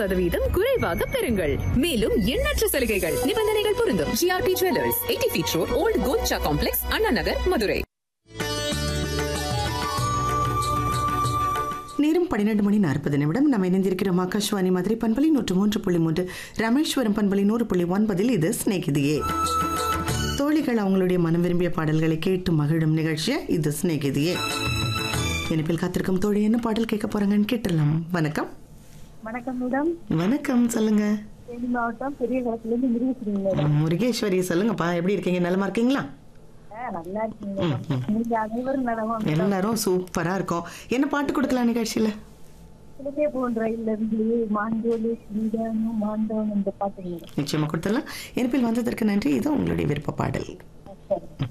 சதவீதம் குறைவாக பெறுங்கள் மேலும் எண்ணற்ற சலுகைகள் நிபந்தனைகள் பொருந்தும் GRT jewellers eighty feet road old Kolcha complex Anna Nagar Madurai நேரம் பன்னிரெண்டு மணி நாற்பது நிமிடம் நம்ம இணைந்திருக்கிறோம் ஆகாஷ்வாணி மதுரை பண்பலை நூற்று மூன்று புள்ளி மூன்று ராமேஸ்வரம் பண்பலை நூறு புள்ளி ஒன்பதில் இது ஸ்நேகிதியே தோழிகள் அவங்களுடைய மனம் விரும்பிய பாடல்களை கேட்டு மகிழும் நிகழ்ச்சியை இது ஸ்நேகிதியே இனிப்பில் காத்திருக்கும் தோழி என்ன பாடல் கேட்க போறாங்கன்னு கேட்டுடலாம் வணக்கம் வணக்கம் மேடம் வணக்கம் சொல்லுங்க தேனி மாவட்டம் பெரிய குளத்துலேருந்து முருகேஸ்வரிங்க மேடம் முருகேஸ்வரி சொல்லுங்கப்பா எப்படி இருக்கீங்க நலமா இருக்கீங்களா ஆ, நல்லா இருக்கீங்க மேடம் நீங்க அனைவரும் நலமா எல்லாரும் சூப்பரா இருக்கோம் என்ன பாட்டு கொடுக்கலாம் நிகழ்ச்சியில சிலதே போன்ற ரயில்ல இருந்து மாண்டோலு ஸ்ரீடானும் மாண்டவன் இந்த பாட்டுங்க மேடம் நிச்சயமா கொடுத்துடலாம் இனிப்பில் வந்ததற்கு நன்றி இது உங்களுடைய விருப்ப பாடல் சரி